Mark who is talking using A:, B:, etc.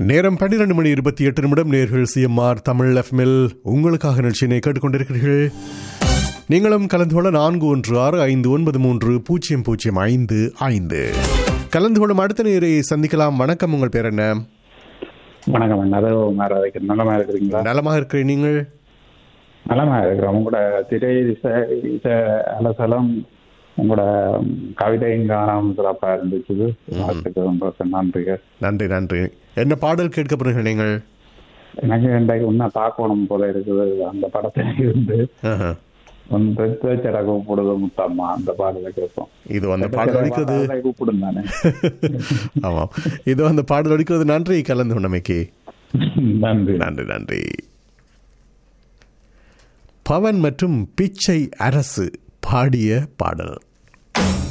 A: நேரம் பன்னிரண்டு மணி இருபத்தி எட்டு நிமிடம் நேர்கள் சிஎம்ஆர் தமிழ் எஃப்எம்எல் உங்களுக்காக நிகழ்ச்சியினை கேட்டுக்கொண்டிருக்கிறீர்கள் நீங்களும் கலந்து கொள்ள நான்கு ஒன்று ஆறு ஐந்து ஒன்பது மூன்று பூஜ்ஜியம் பூஜ்ஜியம் ஐந்து ஐந்து கலந்து கொள்ளும் அடுத்த நேரை சந்திக்கலாம் வணக்கம் உங்கள் பேர் என்ன
B: வணக்கம் அண்ணா அது மாறாதைக்கு நலமா இருக்கிறீங்களா
A: நலமாக இருக்கிறேன் நீங்கள்
B: நலமா இருக்கிறோம் உங்களோட திரை இசை இசை அலசலம் உங்களோட கவிதையும் கானம் சிறப்பா இருந்துச்சு அதுக்கு ரொம்ப நன்றிகள்
A: நன்றி நன்றி என்ன பாடல் கேட்கப்படுகிறீர்கள் நீங்கள்
B: எனக்கு இன்றைக்கு இன்னும் பார்க்கணும் போல இருக்குது அந்த படத்துல இருந்து
A: ஆஹா.
B: வந்து பேச்சட கூப்பிடுது முத்தம்மா அந்த பாடலை கேட்போம்
A: இது அந்த பாடல் அடிக்கிறது
B: பாடலை கூப்பிடும் தானே
A: ஆமாம் இது அந்த பாடல் அடிக்கிறது நன்றி கலந்து கொண்டமைக்கு
B: நன்றி
A: நன்றி நன்றி பவன் மற்றும் பிச்சை அரசு பாடிய பாடல்